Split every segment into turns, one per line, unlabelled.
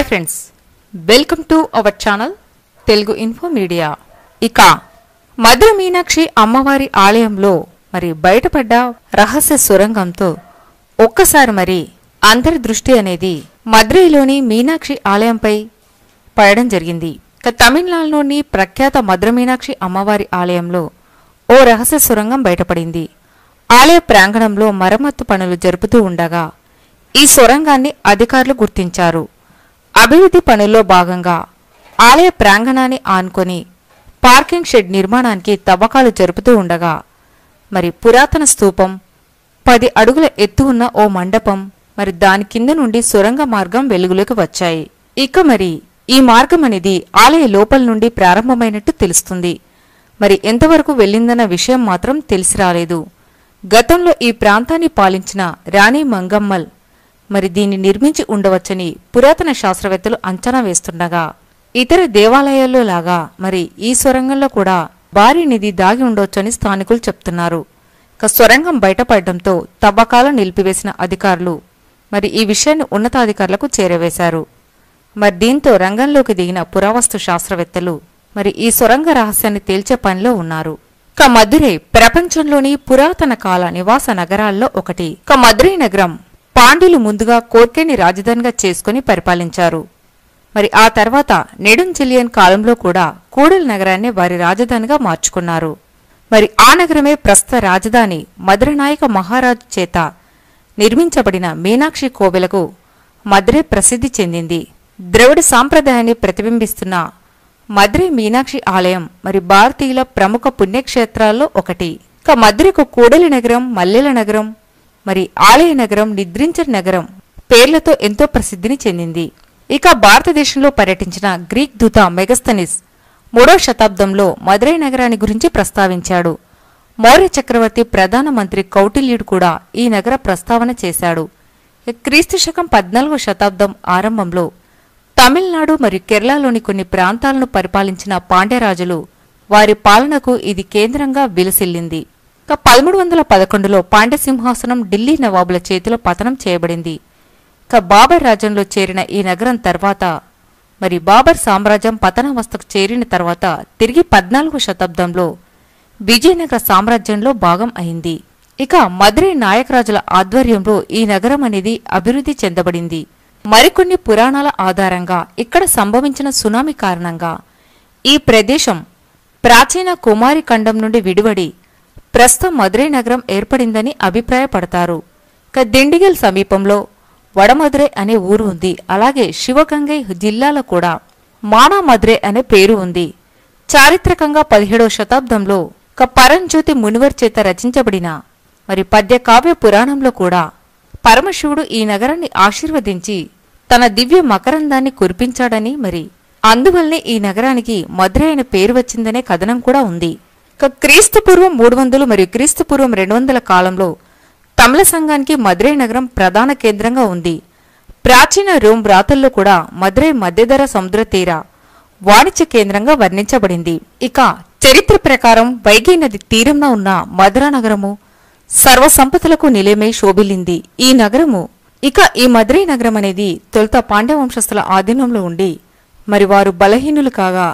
hi friends welcome to our channel Telugu info media ఇక మధుర మీనాక్షి అమ్మవారి ఆలయంలో మరి బయటపడ్డ రహస్య సొరంగంతో ఒక్కసారి మరి అందరి దృష్టి అనేది మద్రైలోని మీనాక్షి ఆలయంపై పడడం జరిగింది ఇక తమిళనాడులోని ప్రఖ్యాత మధుర మీనాక్షి అమ్మవారి ఆలయంలో ఓ రహస్య సొరంగం బయటపడింది ఆలయ ప్రాంగణంలో మరమ్మత్తు పనులు జరుపుతూ ఉండగా ఈ సొరంగాన్ని అధికారులు గుర్తించారు అభివృద్ధి పనుల్లో భాగంగా ఆలయ ప్రాంగణాన్ని ఆనుకొని పార్కింగ్ షెడ్ నిర్మాణానికి తవ్వకాలు జరుపుతూ ఉండగా మరి పురాతన స్తూపం పది అడుగుల ఎత్తు ఉన్న ఓ మండపం మరి దాని కింద నుండి సొరంగ మార్గం వెలుగులోకి వచ్చాయి ఇక మరి ఈ మార్గం అనేది ఆలయ లోపల నుండి ప్రారంభమైనట్టు తెలుస్తుంది మరి ఎంతవరకు వెళ్ళిందన్న విషయం మాత్రం తెలిసి రాలేదు గతంలో ఈ ప్రాంతాన్ని పాలించిన రాణి మంగమ్మల్ మరి దీన్ని నిర్మించి ఉండవచ్చని పురాతన శాస్త్రవేత్తలు అంచనా వేస్తుండగా ఇతర దేవాలయాల్లో లాగా మరి ఈ సొరంగంలో కూడా భారీ నిధి దాగి ఉండవచ్చని స్థానికులు చెప్తున్నారు ఇక సొరంగం బయటపడడంతో తవ్వకాలను నిలిపివేసిన అధికారులు మరి ఈ విషయాన్ని ఉన్నతాధికారులకు చేరవేశారు మరి దీంతో రంగంలోకి దిగిన పురావస్తు శాస్త్రవేత్తలు మరి ఈ సొరంగ రహస్యాన్ని తేల్చే పనిలో ఉన్నారు క మధురై ప్రపంచంలోని పురాతన కాల నివాస నగరాల్లో ఒకటి క మధురై నగరం పాండ్యులు ముందుగా కోర్కెని రాజధానిగా చేసుకుని పరిపాలించారు మరి ఆ తర్వాత నెడుంచెలియన్ కాలంలో కూడా కూడలి నగరాన్ని వారి రాజధానిగా మార్చుకున్నారు మరి ఆ నగరమే ప్రస్తుత రాజధాని మధురనాయక మహారాజు చేత నిర్మించబడిన మీనాక్షి కోవెలకు మధురై ప్రసిద్ధి చెందింది ద్రవిడ సాంప్రదాయాన్ని ప్రతిబింబిస్తున్న మధురై మీనాక్షి ఆలయం మరి భారతీయుల ప్రముఖ పుణ్యక్షేత్రాల్లో ఒకటి ఇక మధురకు కూడలి నగరం మల్లెల నగరం మరి ఆలయ నగరం నిద్రించని నగరం పేర్లతో ఎంతో ప్రసిద్ధిని చెందింది ఇక భారతదేశంలో పర్యటించిన గ్రీక్ దూత మెగస్తనిస్ మూడో శతాబ్దంలో మదురై నగరాన్ని గురించి ప్రస్తావించాడు మౌర్య చక్రవర్తి ప్రధానమంత్రి కౌటిల్యుడు కూడా ఈ నగర ప్రస్తావన చేశాడు ఇక క్రీస్తు శకం పద్నాలుగో శతాబ్దం ఆరంభంలో తమిళనాడు మరియు కేరళలోని కొన్ని ప్రాంతాలను పరిపాలించిన పాండ్యరాజులు వారి పాలనకు ఇది కేంద్రంగా విలసిల్లింది ఇక పదమూడు వందల పదకొండులో పాండ్య సింహాసనం ఢిల్లీ నవాబుల చేతిలో పతనం చేయబడింది ఇక బాబర్ రాజ్యంలో చేరిన ఈ నగరం తర్వాత మరి బాబర్ సామ్రాజ్యం పతనావస్థకు చేరిన తర్వాత తిరిగి పద్నాలుగో శతాబ్దంలో విజయనగర సామ్రాజ్యంలో భాగం అయింది ఇక మదురై నాయకరాజుల ఆధ్వర్యంలో ఈ నగరం అనేది అభివృద్ధి చెందబడింది మరికొన్ని పురాణాల ఆధారంగా ఇక్కడ సంభవించిన సునామీ కారణంగా ఈ ప్రదేశం ప్రాచీన కుమారి ఖండం నుండి విడివడి ప్రస్తుతం మదురై నగరం ఏర్పడిందని అభిప్రాయపడతారు ఇక దిండిగల్ సమీపంలో వడమదురై అనే ఊరు ఉంది అలాగే శివగంగై జిల్లాలో కూడా మానా మదురై అనే పేరు ఉంది చారిత్రకంగా పదిహేడవ శతాబ్దంలో ఒక పరంజ్యోతి మునివర్ చేత రచించబడిన మరి పద్య కావ్య పురాణంలో కూడా పరమశివుడు ఈ నగరాన్ని ఆశీర్వదించి తన దివ్య మకరందాన్ని కురిపించాడని మరి అందువల్లనే ఈ నగరానికి మధురై అనే పేరు వచ్చిందనే కథనం కూడా ఉంది ఇక క్రీస్తు పూర్వం మూడు వందలు మరియు క్రీస్తు పూర్వం రెండు వందల కాలంలో తమిళ సంఘానికి మదురై నగరం ప్రధాన కేంద్రంగా ఉంది ప్రాచీన రోమ్ వ్రాతల్లో కూడా మదురై మధ్యధర సముద్ర తీర వాణిజ్య కేంద్రంగా వర్ణించబడింది ఇక చరిత్ర ప్రకారం వైగై నది తీరంలో ఉన్న మధుర నగరము సర్వసంపదలకు నిలయమై శోభిల్లింది ఈ నగరము ఇక ఈ మదురై నగరం అనేది తొలుత పాండ్య వంశస్థుల ఆధీనంలో ఉండి మరి వారు బలహీనులు కాగా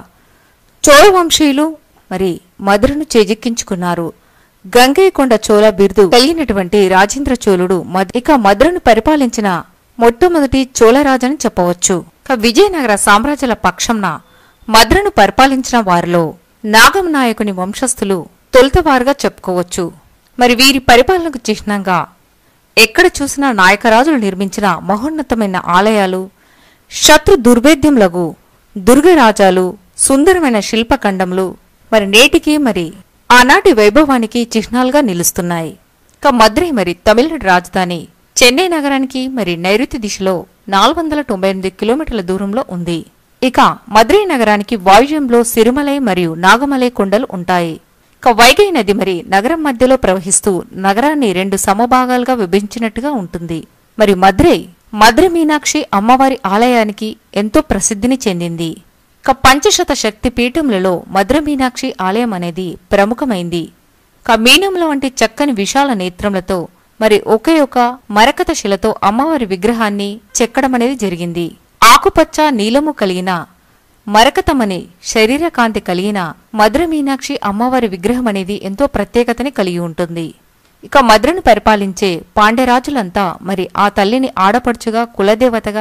చోళ వంశీయులు మరి మధురను చేజిక్కించుకున్నారు గంగయ్యకొండ చోళ బిరుదు కలిగినటువంటి రాజేంద్ర చోళుడు మధ్- ఇక మధురను పరిపాలించిన మొట్టమొదటి చోళరాజని చెప్పవచ్చు ఇక విజయనగర సామ్రాజ్యాల పక్షంన మధురను పరిపాలించిన వారిలో నాగం నాయకుని వంశస్థులు తొలుతవారుగా చెప్పుకోవచ్చు మరి వీరి పరిపాలనకు చిహ్నంగా ఎక్కడ చూసినా నాయకరాజులు నిర్మించిన మహోన్నతమైన ఆలయాలు శత్రు దుర్భేద్యములగు దుర్గరాజాలు సుందరమైన శిల్పఖండములు మరి నేటికి మరి ఆనాటి వైభవానికి చిహ్నాలుగా నిలుస్తున్నాయి ఇక మదురై మరి తమిళనాడు రాజధాని చెన్నై నగరానికి మరి నైరుతి దిశలో నాలుగు వందల తొంభై ఎనిమిది కిలోమీటర్ల దూరంలో ఉంది ఇక మదురై నగరానికి వాయువ్యంలో సిరిమలై మరియు నాగమలై కొండలు ఉంటాయి ఇక వైగై నది మరి నగరం మధ్యలో ప్రవహిస్తూ నగరాన్ని రెండు సమభాగాలుగా విభజించినట్టుగా ఉంటుంది మరి మదురై మధుర మీనాక్షి అమ్మవారి ఆలయానికి ఎంతో ప్రసిద్ధిని చెందింది ఇక పంచశత శక్తి పీఠములలో మధుర మీనాక్షి ఆలయం అనేది ప్రముఖమైంది ఇక మీనముల వంటి చక్కని విశాల నేత్రములతో మరి ఒకే ఒక మరకత శిలతో అమ్మవారి విగ్రహాన్ని చెక్కడం అనేది జరిగింది ఆకుపచ్చ నీలము కలిగిన మరకతమని శరీరకాంతి కలిగిన మధుర మీనాక్షి అమ్మవారి విగ్రహం అనేది ఎంతో ప్రత్యేకతని కలిగి ఉంటుంది ఇక మధురను పరిపాలించే పాండ్యరాజులంతా మరి ఆ తల్లిని ఆడపడుచుగా కులదేవతగా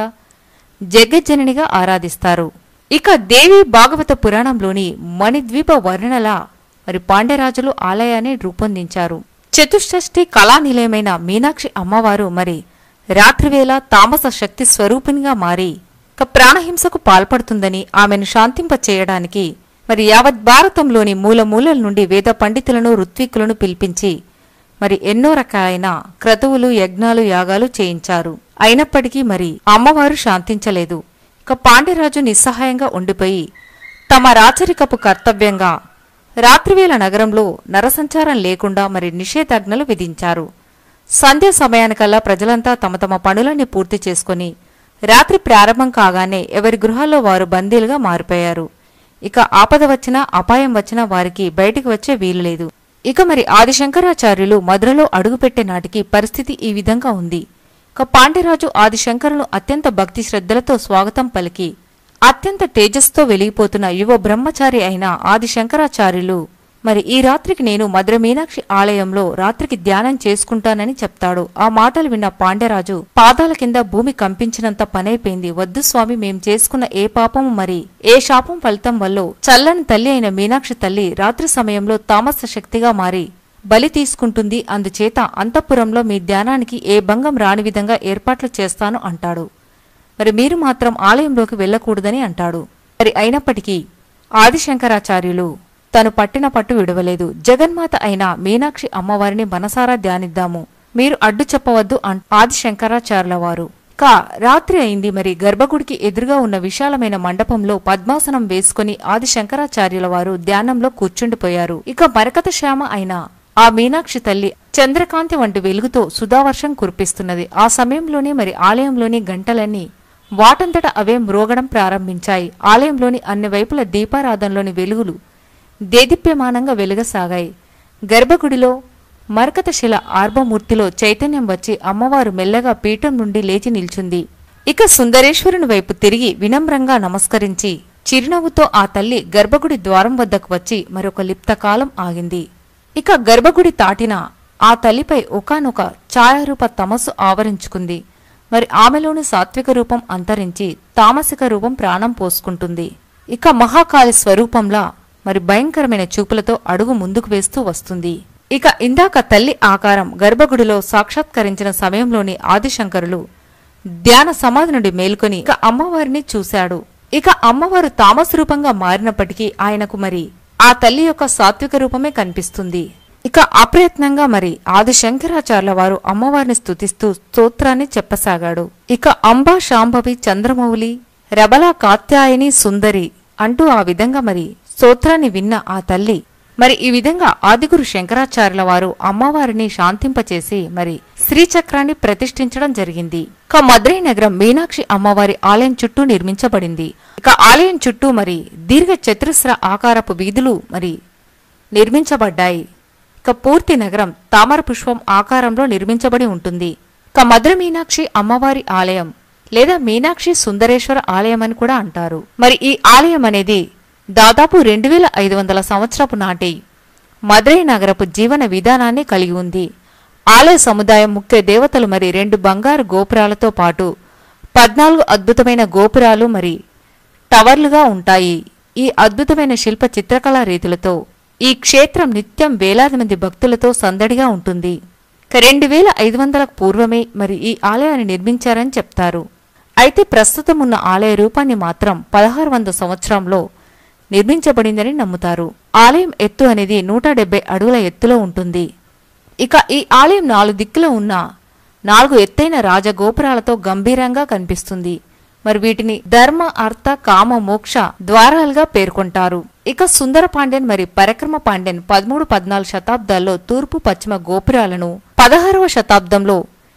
జగజ్జననిగా ఆరాధిస్తారు ఇక దేవి భాగవత పురాణంలోని మణిద్వీప వర్ణనల మరి పాండ్యరాజులు ఆలయాన్ని రూపొందించారు చతుషష్ఠి కళానిలయమైన మీనాక్షి అమ్మవారు మరి రాత్రివేళ తామస శక్తి స్వరూపిణిగా మారి ఇక ప్రాణహింసకు పాల్పడుతుందని ఆమెను శాంతింప చేయడానికి మరి యావత్ భారతంలోని మూల మూలల నుండి వేద పండితులను ఋత్వికులను పిలిపించి మరి ఎన్నో రకాలైన క్రతువులు యజ్ఞాలు యాగాలు చేయించారు అయినప్పటికీ మరి అమ్మవారు శాంతించలేదు ఇక పాండ్యరాజు నిస్సహాయంగా ఉండిపోయి తమ రాచరికపు కర్తవ్యంగా రాత్రివేళ నగరంలో నరసంచారం లేకుండా మరి నిషేధాజ్ఞలు విధించారు సంధ్య సమయానికల్లా ప్రజలంతా తమ తమ పనులన్నీ పూర్తి చేసుకుని రాత్రి ప్రారంభం కాగానే ఎవరి గృహాల్లో వారు బందీలుగా మారిపోయారు ఇక ఆపద వచ్చినా అపాయం వచ్చినా వారికి బయటికి వచ్చే వీలు లేదు ఇక మరి ఆదిశంకరాచార్యులు మధురలో అడుగుపెట్టే నాటికి పరిస్థితి ఈ విధంగా ఉంది ఇక పాండ్యరాజు ఆదిశంకరును అత్యంత భక్తి శ్రద్ధలతో స్వాగతం పలికి అత్యంత తేజస్తో వెలిగిపోతున్న యువ బ్రహ్మచారి అయిన ఆదిశంకరాచార్యులు మరి ఈ రాత్రికి నేను మధుర మీనాక్షి ఆలయంలో రాత్రికి ధ్యానం చేసుకుంటానని చెప్తాడు ఆ మాటలు విన్న పాండ్యరాజు పాదాల కింద భూమి కంపించినంత పనైపోయింది వద్దు స్వామి మేం చేసుకున్న ఏ పాపము మరి ఏ శాపం ఫలితం వల్ల చల్లని తల్లి అయిన మీనాక్షి తల్లి రాత్రి సమయంలో తామస శక్తిగా మారి బలి తీసుకుంటుంది అందుచేత అంతఃపురంలో మీ ధ్యానానికి ఏ భంగం రాని విధంగా ఏర్పాట్లు చేస్తాను అంటాడు మరి మీరు మాత్రం ఆలయంలోకి వెళ్ళకూడదని అంటాడు మరి అయినప్పటికీ ఆదిశంకరాచార్యులు తను పట్టిన పట్టు విడవలేదు జగన్మాత అయిన మీనాక్షి అమ్మవారిని మనసారా ధ్యానిద్దాము మీరు అడ్డు చెప్పవద్దు అన్ ఆదిశంకరాచార్యుల వారు కా రాత్రి అయింది మరి గర్భగుడికి ఎదురుగా ఉన్న విశాలమైన మండపంలో పద్మాసనం వేసుకుని ఆదిశంకరాచార్యుల వారు ధ్యానంలో కూర్చుండిపోయారు ఇక మరకత శ్యామ అయిన ఆ మీనాక్షి తల్లి చంద్రకాంతి వంటి వెలుగుతో సుధావర్షం కురిపిస్తున్నది ఆ సమయంలోనే మరి ఆలయంలోని గంటలన్నీ వాటంతట అవే మ్రోగడం ప్రారంభించాయి ఆలయంలోని అన్ని వైపుల దీపారాధనలోని వెలుగులు దేదీప్యమానంగా వెలుగసాగాయి గర్భగుడిలో మరకతశిల ఆర్భమూర్తిలో చైతన్యం వచ్చి అమ్మవారు మెల్లగా పీఠం నుండి లేచి నిల్చుంది ఇక సుందరేశ్వరుని వైపు తిరిగి వినమ్రంగా నమస్కరించి చిరునవ్వుతో ఆ తల్లి గర్భగుడి ద్వారం వద్దకు వచ్చి మరొక లిప్తకాలం ఆగింది ఇక గర్భగుడి దాటిన ఆ తల్లిపై ఒకానొక ఛాయారూప తమస్సు ఆవరించుకుంది మరి ఆమెలోని సాత్విక రూపం అంతరించి తామసిక రూపం ప్రాణం పోసుకుంటుంది ఇక మహాకాళి స్వరూపంలా మరి భయంకరమైన చూపులతో అడుగు ముందుకు వేస్తూ వస్తుంది ఇక ఇందాక తల్లి ఆకారం గర్భగుడిలో సాక్షాత్కరించిన సమయంలోని ఆదిశంకరులు ధ్యాన సమాధి నుండి మేల్కొని ఇక అమ్మవారిని చూశాడు ఇక అమ్మవారు తామస రూపంగా మారినప్పటికీ ఆయనకు మరి ఆ తల్లి యొక్క సాత్విక రూపమే కనిపిస్తుంది ఇక అప్రయత్నంగా మరి ఆదిశంకరాచార్యుల వారు అమ్మవారిని స్తుతిస్తూ స్తోత్రాన్ని చెప్పసాగాడు ఇక అంబా శాంభవి చంద్రమౌళి రబలా కాత్యాయని సుందరి అంటూ ఆ విధంగా మరి స్తోత్రాన్ని విన్న ఆ తల్లి మరి ఈ విధంగా ఆదిగురు శంకరాచార్యుల వారు అమ్మవారిని శాంతింపచేసి మరి శ్రీచక్రాన్ని ప్రతిష్ఠించడం జరిగింది ఇక మద్రై నగరం మీనాక్షి అమ్మవారి ఆలయం చుట్టూ నిర్మించబడింది ఇక ఆలయం చుట్టూ మరి దీర్ఘ చతురస్ర ఆకారపు వీధులు మరి నిర్మించబడ్డాయి ఇక పూర్తి నగరం తామర పుష్పం ఆకారంలో నిర్మించబడి ఉంటుంది ఇక మధుర మీనాక్షి అమ్మవారి ఆలయం లేదా మీనాక్షి సుందరేశ్వర ఆలయం అని కూడా అంటారు మరి ఈ ఆలయం అనేది దాదాపు రెండు వేల ఐదు వందల సంవత్సరపు నాటి మదురై నగరపు జీవన విధానాన్ని కలిగి ఉంది ఆలయ సముదాయం ముఖ్య దేవతలు మరి రెండు బంగారు గోపురాలతో పాటు పద్నాలుగు అద్భుతమైన గోపురాలు మరి టవర్లుగా ఉంటాయి ఈ అద్భుతమైన శిల్ప చిత్రకళా రీతులతో ఈ క్షేత్రం నిత్యం వేలాది మంది భక్తులతో సందడిగా ఉంటుంది ఇక రెండు వేల ఐదు వందలకు పూర్వమే మరి ఈ ఆలయాన్ని నిర్మించారని చెప్తారు అయితే ప్రస్తుతం ఉన్న ఆలయ రూపాన్ని మాత్రం పదహారు వంద సంవత్సరంలో నిర్మించబడిందని నమ్ముతారు ఆలయం ఎత్తు అనేది నూట డెబ్బై అడుగుల ఎత్తులో ఉంటుంది ఇక ఈ ఆలయం నాలుగు దిక్కులో ఉన్న నాలుగు ఎత్తైన రాజగోపురాలతో గంభీరంగా కనిపిస్తుంది మరి వీటిని ధర్మ అర్థ కామ మోక్ష ద్వారాలుగా పేర్కొంటారు ఇక సుందర పాండ్యన్ మరి పరక్రమ పాండ్యన్ పదమూడు పద్నాలుగు శతాబ్దాల్లో తూర్పు పశ్చిమ గోపురాలను పదహారవ శతాబ్దంలో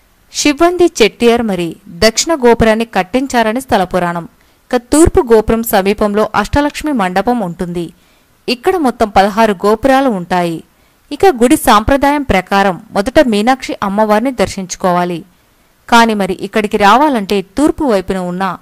శివంది చెట్టియర్ మరి దక్షిణ గోపురాన్ని కట్టించారని స్థల పురాణం ఇక తూర్పు గోపురం సమీపంలో అష్టలక్ష్మి మండపం ఉంటుంది ఇక్కడ మొత్తం పదహారు గోపురాలు ఉంటాయి ఇక గుడి సాంప్రదాయం ప్రకారం మొదట మీనాక్షి అమ్మవారిని దర్శించుకోవాలి కాని మరి ఇక్కడికి రావాలంటే తూర్పు వైపున ఉన్న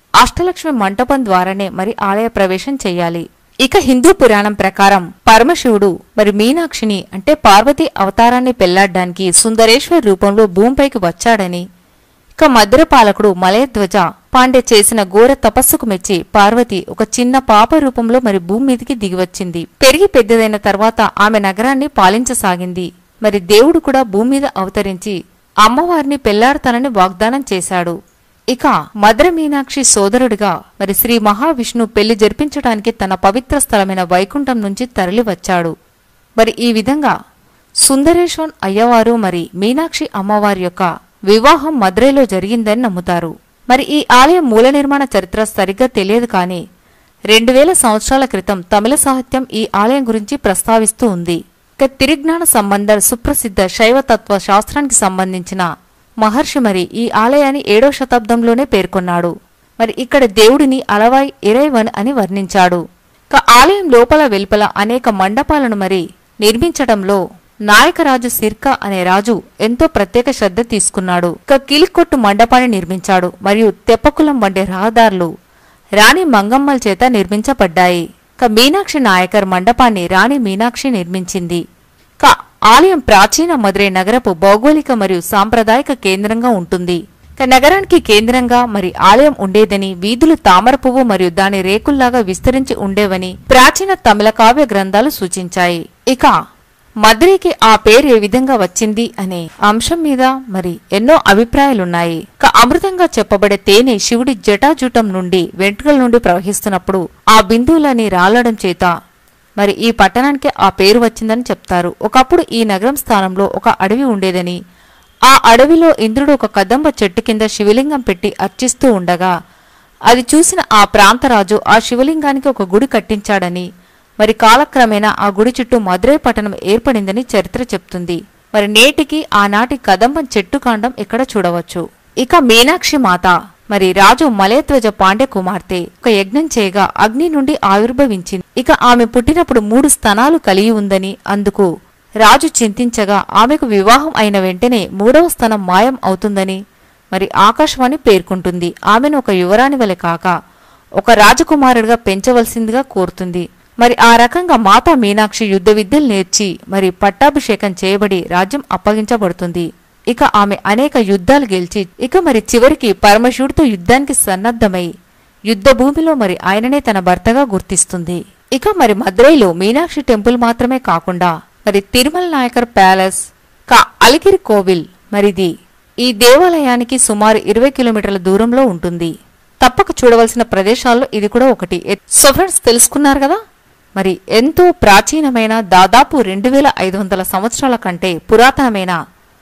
అష్టలక్ష్మి మంటపం ద్వారానే మరి ఆలయ ప్రవేశం చేయాలి ఇక హిందూ పురాణం ప్రకారం పరమశివుడు మరి మీనాక్షిని అంటే పార్వతి అవతారాన్ని పెళ్లాడ్డానికి సుందరేశ్వర్ రూపంలో భూమిపైకి వచ్చాడని ఇక మధురపాలకుడు మలయధ్వజ పాండే చేసిన ఘోర తపస్సుకు మెచ్చి పార్వతి ఒక చిన్న పాప రూపంలో మరి భూమి మీదికి దిగివచ్చింది పెరిగి పెద్దదైన తర్వాత ఆమె నగరాన్ని పాలించసాగింది మరి దేవుడు కూడా భూమి మీద అవతరించి అమ్మవారిని పెళ్లాడతానని వాగ్దానం చేశాడు ఇక మధుర మీనాక్షి సోదరుడిగా మరి శ్రీ మహావిష్ణు పెళ్లి జరిపించడానికి తన పవిత్ర స్థలమైన వైకుంఠం నుంచి తరలివచ్చాడు మరి ఈ విధంగా సుందరేశ్వన్ అయ్యవారు మరి మీనాక్షి అమ్మవారి యొక్క వివాహం మదురైలో జరిగిందని నమ్ముతారు మరి ఈ ఆలయం మూల నిర్మాణ చరిత్ర సరిగ్గా తెలియదు కానీ రెండు వేల సంవత్సరాల క్రితం తమిళ సాహిత్యం ఈ ఆలయం గురించి ప్రస్తావిస్తూ ఉంది ఇక తిరిజ్ఞాన సంబంధర్ సుప్రసిద్ధ శైవతత్వ శాస్త్రానికి సంబంధించిన మహర్షి మరి ఈ ఆలయాన్ని ఏడో శతాబ్దంలోనే పేర్కొన్నాడు మరి ఇక్కడ దేవుడిని అలవాయ్ ఇరైవన్ అని వర్ణించాడు ఇక ఆలయం లోపల వెలుపల అనేక మండపాలను మరి నిర్మించడంలో నాయకరాజు సిర్కా అనే రాజు ఎంతో ప్రత్యేక శ్రద్ధ తీసుకున్నాడు ఇక కిలికొట్టు మండపాన్ని నిర్మించాడు మరియు తెప్పకులం వంటి రహదారులు రాణి మంగమ్మల చేత నిర్మించబడ్డాయి ఇక మీనాక్షి నాయకర్ మండపాన్ని రాణి మీనాక్షి నిర్మించింది ఇక ఆలయం ప్రాచీన మదురై నగరపు భౌగోళిక మరియు సాంప్రదాయక కేంద్రంగా ఉంటుంది ఇక నగరానికి కేంద్రంగా మరి ఆలయం ఉండేదని వీధులు తామర పువ్వు మరియు దాని రేకుల్లాగా విస్తరించి ఉండేవని ప్రాచీన తమిళ కావ్య గ్రంథాలు సూచించాయి ఇక మద్రికి ఆ పేరు ఏ విధంగా వచ్చింది అనే అంశం మీద మరి ఎన్నో అభిప్రాయాలున్నాయి ఇక అమృతంగా చెప్పబడే తేనె శివుడి జటాజూటం నుండి వెంట్రుకల నుండి ప్రవహిస్తున్నప్పుడు ఆ బిందువులని రాలడం చేత మరి ఈ పట్టణానికి ఆ పేరు వచ్చిందని చెప్తారు ఒకప్పుడు ఈ నగరం స్థానంలో ఒక అడవి ఉండేదని ఆ అడవిలో ఇంద్రుడు ఒక కదంబ చెట్టు కింద శివలింగం పెట్టి అర్చిస్తూ ఉండగా అది చూసిన ఆ ప్రాంతరాజు ఆ శివలింగానికి ఒక గుడి కట్టించాడని మరి కాలక్రమేణా ఆ గుడి చుట్టూ మదురై పట్టణం ఏర్పడిందని చరిత్ర చెప్తుంది మరి నేటికి ఆనాటి కదంబం చెట్టు కాండం ఇక్కడ చూడవచ్చు ఇక మీనాక్షి మాత మరి రాజు మలయధ్వజ పాండ్య కుమార్తె ఒక యజ్ఞం చేయగా అగ్ని నుండి ఆవిర్భవించింది ఇక ఆమె పుట్టినప్పుడు మూడు స్తనాలు కలిగి ఉందని అందుకు రాజు చింతించగా ఆమెకు వివాహం అయిన వెంటనే మూడవ స్థనం మాయం అవుతుందని మరి ఆకాశవాణి పేర్కొంటుంది ఆమెను ఒక యువరాణి వలె కాక ఒక రాజకుమారుడిగా పెంచవలసిందిగా కోరుతుంది మరి ఆ రకంగా మాతా మీనాక్షి యుద్ధ విద్యలు నేర్చి మరి పట్టాభిషేకం చేయబడి రాజ్యం అప్పగించబడుతుంది ఇక ఆమె అనేక యుద్ధాలు గెలిచి ఇక మరి చివరికి పరమశివుడితో యుద్ధానికి సన్నద్ధమై యుద్ధ భూమిలో మరి ఆయననే తన భర్తగా గుర్తిస్తుంది ఇక మరి మదురైలో మీనాక్షి టెంపుల్ మాత్రమే కాకుండా మరి తిరుమల నాయకర్ ప్యాలెస్ కా అలిగిరి కోవిల్ మరిది ఈ దేవాలయానికి సుమారు ఇరవై కిలోమీటర్ల దూరంలో ఉంటుంది తప్పక చూడవలసిన ప్రదేశాల్లో ఇది కూడా ఒకటి సో ఫ్రెండ్స్ తెలుసుకున్నారు కదా మరి ఎంతో ప్రాచీనమైన దాదాపు రెండు వేల ఐదు వందల సంవత్సరాల కంటే పురాతనమైన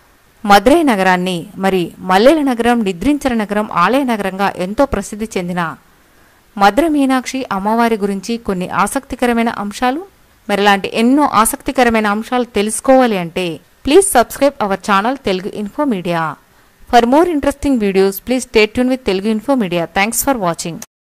మదురై నగరాన్ని మరి మల్లెల నగరం నిద్రించర నగరం ఆలయ నగరంగా ఎంతో ప్రసిద్ధి చెందిన మధుర మీనాక్షి అమ్మవారి గురించి కొన్ని ఆసక్తికరమైన అంశాలు మరి ఇలాంటి ఎన్నో ఆసక్తికరమైన అంశాలు తెలుసుకోవాలి అంటే please subscribe our channel Telugu info media for more interesting videos please stay tune with Telugu info media thanks for watching